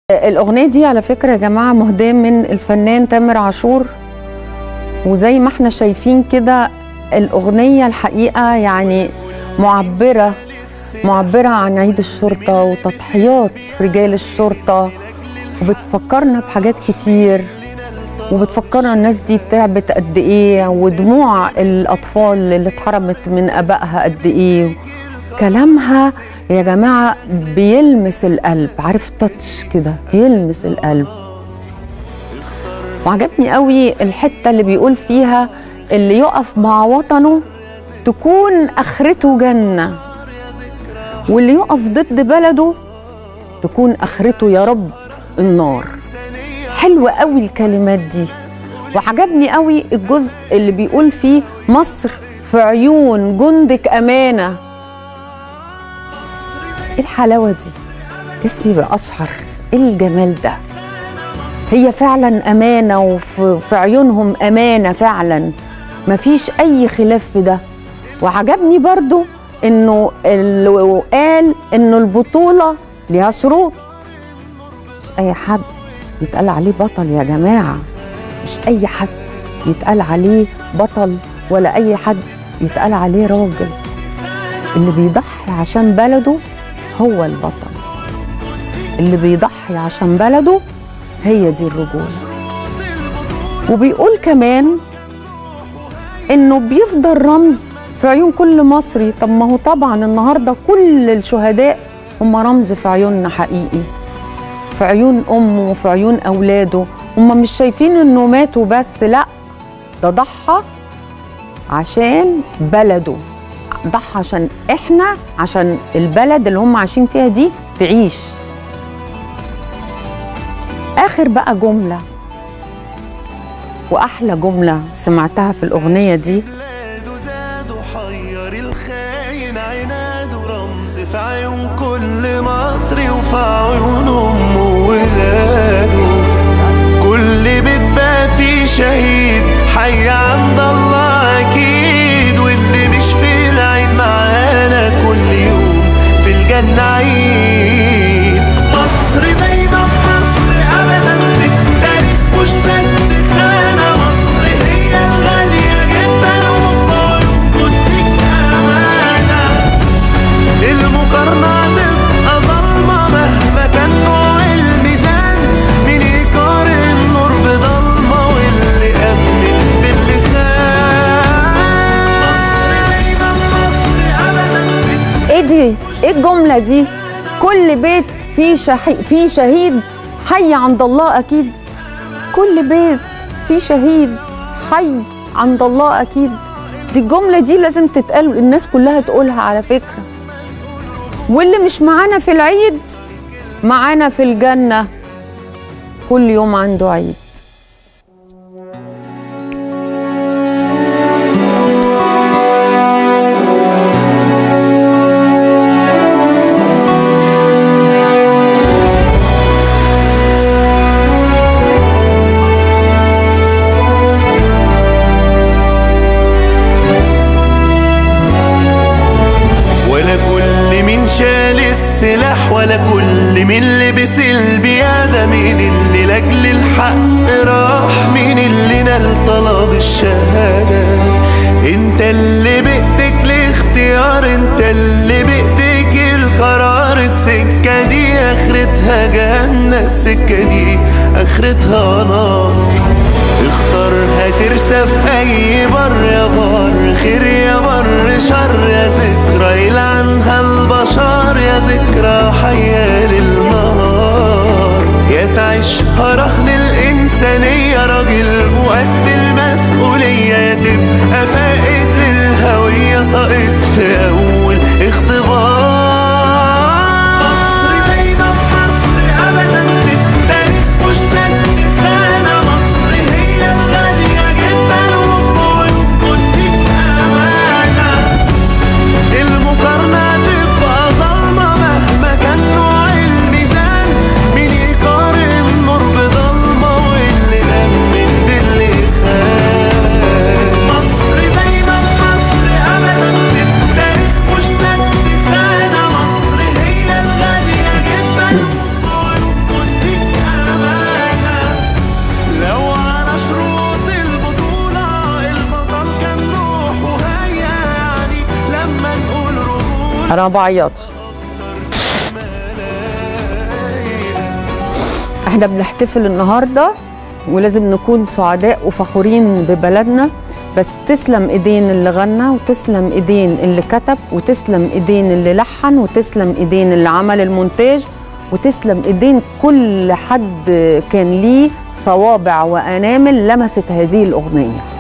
الأغنية دي على فكرة يا جماعة مهداة من الفنان تامر عاشور وزي ما احنا شايفين كده الأغنية الحقيقة يعني معبرة معبرة عن عيد الشرطة وتضحيات رجال الشرطة وبتفكرنا بحاجات كتير وبتفكرنا الناس دي تعبت قد ايه ودموع الأطفال اللي اتحرمت من أبائها قد ايه كلامها يا جماعة بيلمس القلب عارف تاتش كده بيلمس القلب وعجبني قوي الحتة اللي بيقول فيها اللي يقف مع وطنه تكون آخرته جنة واللي يقف ضد بلده تكون آخرته يا رب النار حلوة قوي الكلمات دي وعجبني قوي الجزء اللي بيقول فيه مصر في عيون جندك أمانة ايه الحلاوة دي جسمي بأشعر ايه الجمال ده هي فعلا أمانة وفي عيونهم أمانة فعلا مفيش أي خلاف في ده وعجبني برضو إنه اللي قال إنه البطولة ليها شروط مش أي حد يتقال عليه بطل يا جماعة مش أي حد يتقال عليه بطل ولا أي حد يتقال عليه راجل اللي بيضحي عشان بلده هو البطل اللي بيضحي عشان بلده هي دي الرجولة وبيقول كمان انه بيفضل رمز في عيون كل مصري طب ما هو طبعا النهارده كل الشهداء هم رمز في عيوننا حقيقي في عيون امه وفي عيون اولاده هم مش شايفين انه ماتوا بس لا ده ضحى عشان بلده ضحى عشان احنا عشان البلد اللي هم عايشين فيها دي تعيش اخر بقى جمله واحلى جمله سمعتها في الاغنيه دي بلاده زاد وحير الخاين عناد ورمز في عيون كل مصري وفي عيون امه وولاده كل بيت بقى فيه شهيد حي عند الله اكيد واللي مش في العيد معانا كل يوم في الجنة عيد مصر دايما مصر ابدا في التاريخ مش سد خانة مصر هي الغالية جدا وفي عيون جدك امانة المقارنة تبقى ظلمة مهما كان نوع الميزان مين يقارن نور بضلمة واللي أمن باللي خان مصر دايما مصر أبدا في ايه دي ايه الجمله دي كل بيت فيه شهيد فيه شهيد حي عند الله اكيد كل بيت فيه شهيد حي عند الله اكيد دي الجمله دي لازم تتقال الناس كلها تقولها على فكره واللي مش معانا في العيد معانا في الجنه كل يوم عنده عيد ولا كل مين شال السلاح ولا كل مين لبس البيادة مين اللي لاجل الحق راح مين اللي نال طلب الشهادة انت اللي بإيدك الاختيار انت اللي بإيدك القرار السكة دي اخرتها جنة السكة دي اخرتها نار اختارها ترسى في اي بر يا بر خير يا بر شر يا ذكرى يلعنها البشر يا ذكرى حياة للنهار يا تعيشها رهن الإنسانية راجل وقد المسؤولية يا تبقى فائد للهوية ساقط في أول اختبار مصر دايما مصر أبدا في التاريخ مش سد خانة مصر هي الغالية جدا وفي عيون جدك أمانة المقارنة تبقى ظلمة مهما كان نوع الميزان مين يقارن نور بضلمة واللي أمن باللي خان مصر دايما انا ما بعيطش احنا بنحتفل النهارده ولازم نكون سعداء وفخورين ببلدنا بس تسلم ايدين اللي غنى وتسلم ايدين اللي كتب وتسلم ايدين اللي لحن وتسلم ايدين اللي عمل المونتاج وتسلم ايدين كل حد كان ليه صوابع وانامل لمست هذه الاغنيه